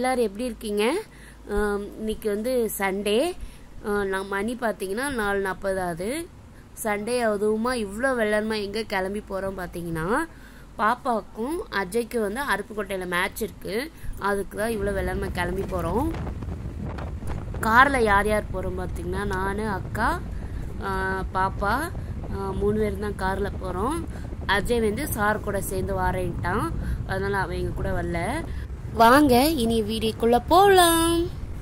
எல்லாரும் எப்படி இருக்கீங்க ஆம், இன்னைக்கு வந்து சண்டே நான் மணி பார்த்தீங்கன்னா நாலு நாற்பது ஆகுது சண்டே அதுவுமா இவ்வளோ வெள்ளனமா எங்கே கிளம்பி போகிறோம் பார்த்தீங்கன்னா பாப்பாவுக்கும் அஜய்க்கு வந்து அருப்புக்கோட்டையில் மேட்ச் இருக்குது அதுக்கு தான் இவ்வளோ வெள்ளனமா கிளம்பி போகிறோம் காரில் யார் யார் போகிறோம் பார்த்தீங்கன்னா நான் அக்கா ஆ, பாப்பா ஆ, மூணு பேர் தான் காரில் போகிறோம் அஜய் வந்து சார் கூட சேர்ந்து வாரேன்ட்டான் அதனால் அவன் எங்கள் கூட வரல வாங்க இனி வீடியோக்குள்ளே போகலாம்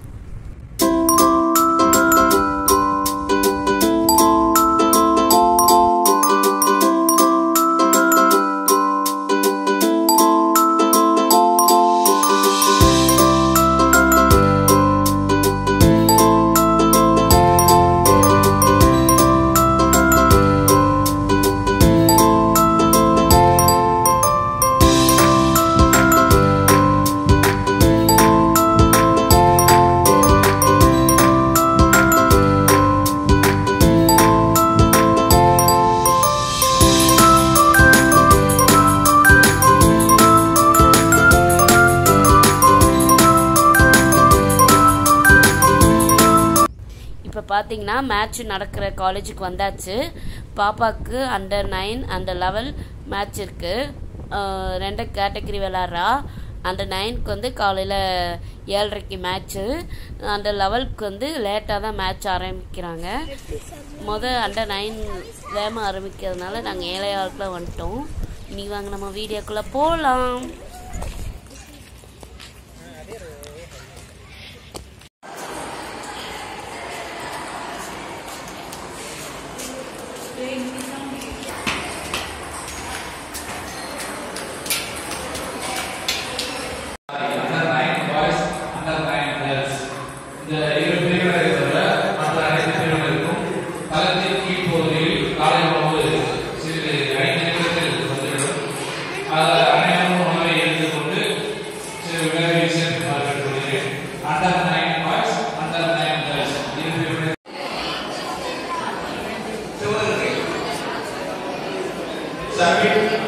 இப்போ பார்த்தீங்கன்னா மேட்ச் நடக்கிற காலேஜுக்கு வந்தாச்சு பாப்பாவுக்கு under nine under level match இருக்குது ரெண்டு கேட்டகரி விளாட்றா அண்டர் நைனுக்கு வந்து காலையில் ஏழரைக்கு மேட்ச்சு அண்டர் லெவலுக்கு வந்து லேட்டாக தான் மேட்ச் ஆரம்பிக்கிறாங்க மொதல் அண்டர் நைன் வேகமாக ஆரம்பிக்கிறதுனால நாங்கள் ஏழையாளுக்குள்ள வந்துட்டோம் இனி வாங்க நம்ம வீடியோக்குள்ளே போகலாம் under nine boys, under nine girls. இந்த இரு பிரிவுகளை தவிர மற்ற அனைத்து பிரிவுகளுக்கும் தளத்தில் கீழ்ப்பகுதியில் காலை உணவு சிறிது ஐந்து நிமிடத்தில் வந்துவிடும் அதில் அனைவரும் உணவை எடுத்துக்கொண்டு சிறு விலகி சென்று பார்க்கப்படுகிறேன் under nine boys under nine girls இரு பிரிவுகளை Submit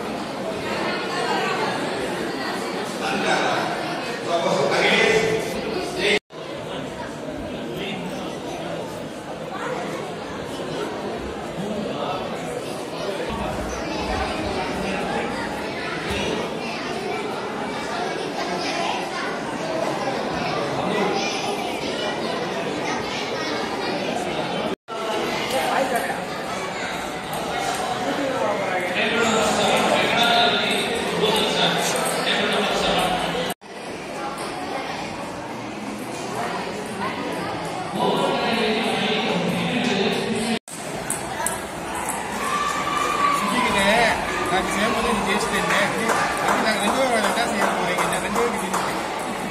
சிக்கிக்கிட்டு நான் செய்யும்போது நீ ஜெயிச்சுட்டேன் அப்படி நாங்கள் ரெண்டு பேரும் என்ன செய்ய போறீங்க நான் ரெண்டு பேருக்கு ஜெயிச்சிட்டேன்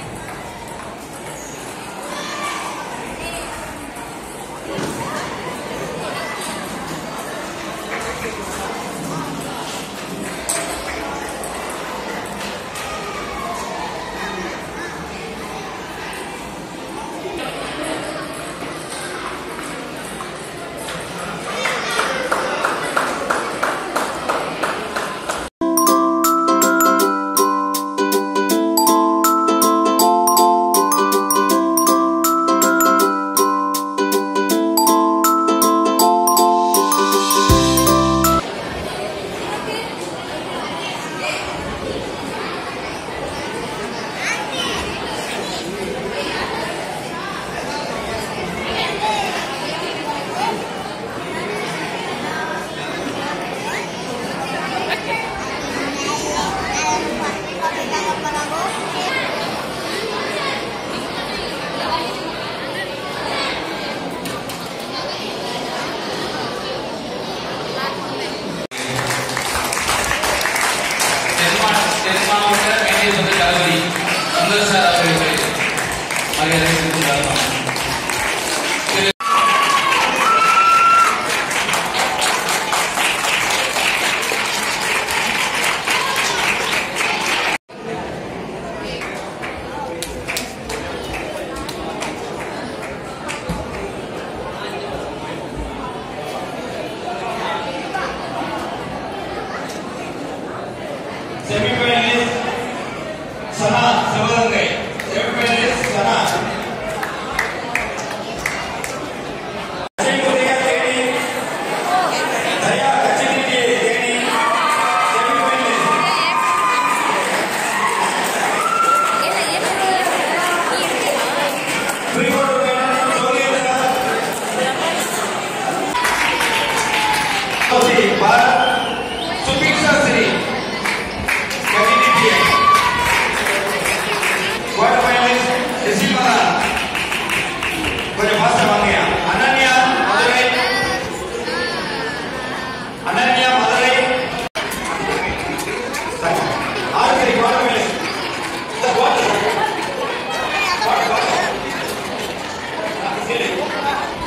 தென்மாவட்ட மேலே தளபதி சுந்தர் சார் அவர்களுக்கு மரியாதை செலுத்துகிறார்கள் செமிஃபைனலிஸ்ட் சனா சிவகங்கை இரு